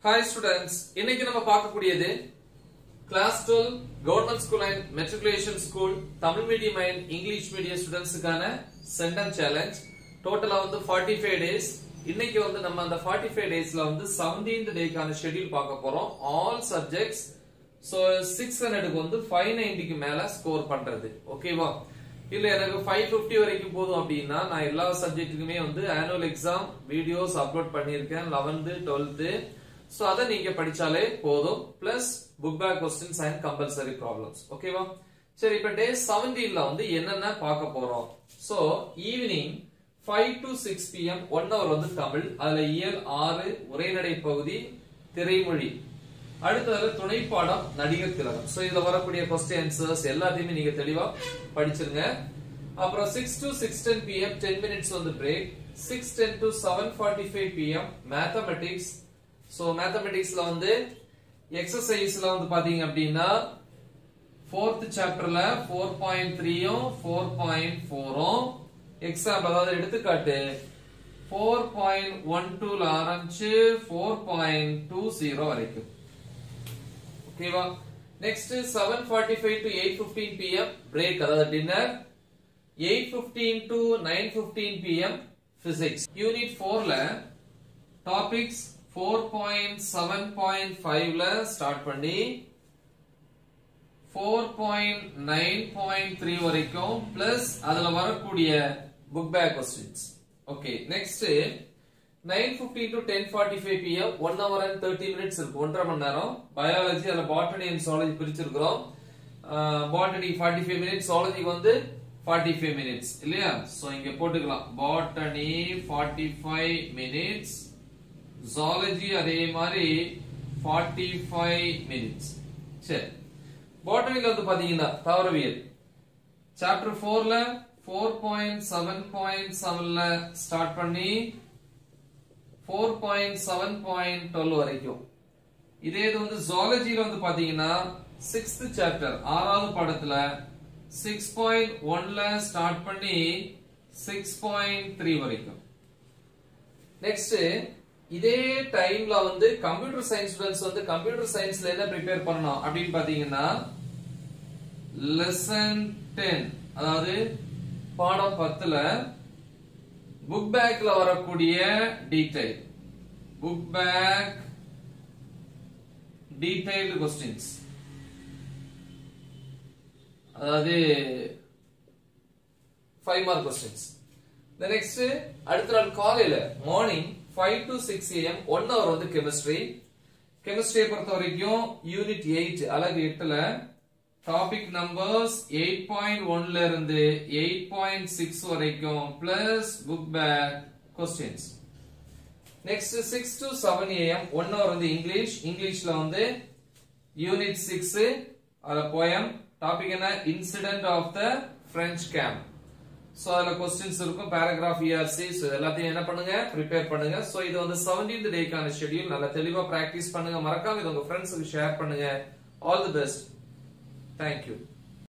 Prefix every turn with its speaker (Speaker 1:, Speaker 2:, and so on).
Speaker 1: hi students இன்னைக்கு நம்ம பார்க்கக்கூடியது class twelve government school and matriculation school Tamil medium and English medium ஸ்டூடெண்ட்ஸுக்கான centum challenge டோட்டலா வந்து ஃபார்ட்டி ஃபைவ் டேஸ் இன்னைக்கு வந்து நம்ம அந்த ஃபார்ட்டி ஃபைவ் டேஸ்ல வந்து செவன்டீன்த் டேக்கான ஷெட்யூல் பார்க்க போறோம் ஆல் சப்ஜெக்ட்ஸ் சோ சிக்ஸ் ஹண்ட்ரடுக்கு வந்து ஃபைவ் நைன்டிக்கு மேல ஸ்கோர் பண்றது ஓகேவா இல்ல எனக்கு ஃபைவ் பிப்டி வரைக்கும் போதும் அப்படின்னா நான் எல்லா சப்ஜெக்ட்டுக்குமே வந்து ஆனுவல் எக்ஸாம் வீடியோஸ் அப்லோட் பண்ணியிருக்கேன் லெவன்த்து டுவெல்த்து சோ அதை நீங்க படிச்சாலே போதும் plus book back questions and compulsory problems ஓகேவா சரி இப்ப டே செவன்டீன்ல வந்து என்னென்ன பார்க்க போறோம் so evening five to six PM one hour வந்து தமிழ் அதுல இயல் ஆறு உரைநடை பகுதி திரைமொழி அடுத்ததுல துணை பாடம் நடிகர் திலகம் சோ இதுல வரக்கூடிய கொஸ்டின் ஆன்சர்ஸ் எல்லாத்தையுமே நீங்க தெளிவா படிச்சிருங்க அப்புறம் six to six ten PM ten minutes வந்து break six ten to seven forty five PM mathematics so மேத்தமெட்டிக்ஸ்ல வந்து எக்ஸசைஸ்ல வந்து பாத்தீங்க அப்படின்னா ஃபோர்த் சாப்டர்ல ஃபோர் பாயிண்ட் த்ரீயும் ஃபோர் பாயிண்ட் ஃபோரும் எக்ஸாம்பிள் அதாவது எடுத்துக்காட்டு ஃபோர் பாயிண்ட் ஒன் டூல ஆரம்பிச்சு ஃபோர் பாயிண்ட் டூ ஜீரோ வரைக்கும் ஓகேவா next seven forty five to eight fifteen PM break அதாவது dinner eight fifteen to nine fifteen PM physics unit ஃபோர்ல topics four point seven point ஃபைவ்ல start பண்ணி four point nine point three வரைக்கும் plus அதுல வரக்கூடிய book back questions okay next nine fifteen to ten forty five PM one hour and thirty minutes இருக்கு ஒன்றரை மணி நேரம் பயாலஜி அதுல பாட்டனி அண்ட் சாலஜி பிரிச்சிருக்கிறோம் பாட்டனி ஃபார்ட்டி ஃபைவ் மினிட்ஸ் சாலஜிக்கு வந்து ஃபார்ட்டி ஃபைவ் மினிட்ஸ் இல்லையா சோ இங்க போட்டுக்கலாம் botany forty five minutes zoology அதே மாதிரி ஃபார்ட்டி ஃபைவ் மினிட்ஸ் சரி பாட்டனில வந்து பாத்தீங்கன்னா தாவரவியல் சாப்டர் ஃபோர்ல ஃபோர் பாயிண்ட் செவன் பாயிண்ட் செவன்ல ஸ்டார்ட் பண்ணி four point seven point twelve வரைக்கும் இதே இது வந்து ஜாலஜில வந்து பாத்தீங்கன்னா சிக்ஸ்த் சாப்டர் ஆறாவது பாடத்துல சிக்ஸ் பாயிண்ட் ஒன்ல ஸ்டார்ட் பண்ணி சிக்ஸ் பாயிண்ட் த்ரீ வரைக்கும் நெக்ஸ்ட் இதே டைம்ல வந்து கம்ப்யூட்டர் சயின்ஸ் ஸ்டூடெண்ட்ஸ் வந்து கம்ப்யூட்டர் சயின்ஸ்ல என்ன ப்ரிப்பேர் பண்ணணும் அப்படின்னு பாத்தீங்கன்னா லெசன் டென் அதாவது பாடம் பத்துல புக் பேக்ல வரக்கூடிய detail book back detailed questions அதாவது ஃபைவ் மார்க் கொஸ்டின்ஸ் நெக்ஸ்ட் அடுத்த நாள் காலையில morning five to six AM one hour வந்து கெமிஸ்ட்ரி கெமிஸ்ட்ரியை பொறுத்த வரைக்கும் யூனிட் எயிட் அழகு எட்டுல டாபிக் நம்பர்ஸ் எயிட் பாயிண்ட் ஒன்ல இருந்து எயிட் பாயிண்ட் சிக்ஸ் வரைக்கும் plus book back questions next six to seven AM one hour வந்து இங்கிலீஷ் இங்கிலீஷ்ல வந்து யூனிட் சிக்ஸ் அதுல போயம் டாபிக் என்ன incident of the French camp so அதுல கொஸ்டின்ஸ் இருக்கும் பேராகிராஃப் இஆர்சி சோ எல்லாத்தையும் என்ன பண்ணுங்க ப்ரிப்பேர் பண்ணுங்க சோ இது வந்து 17th டேக்கான ஷெட்யூல் நல்லா தெளிவா பிராக்டிஸ் பண்ணுங்க மறக்காம இது உங்க ஃப்ரெண்ட்ஸுக்கு ஷேர் பண்ணுங்க ஆல் தி பெஸ்ட் தேங்க்யூ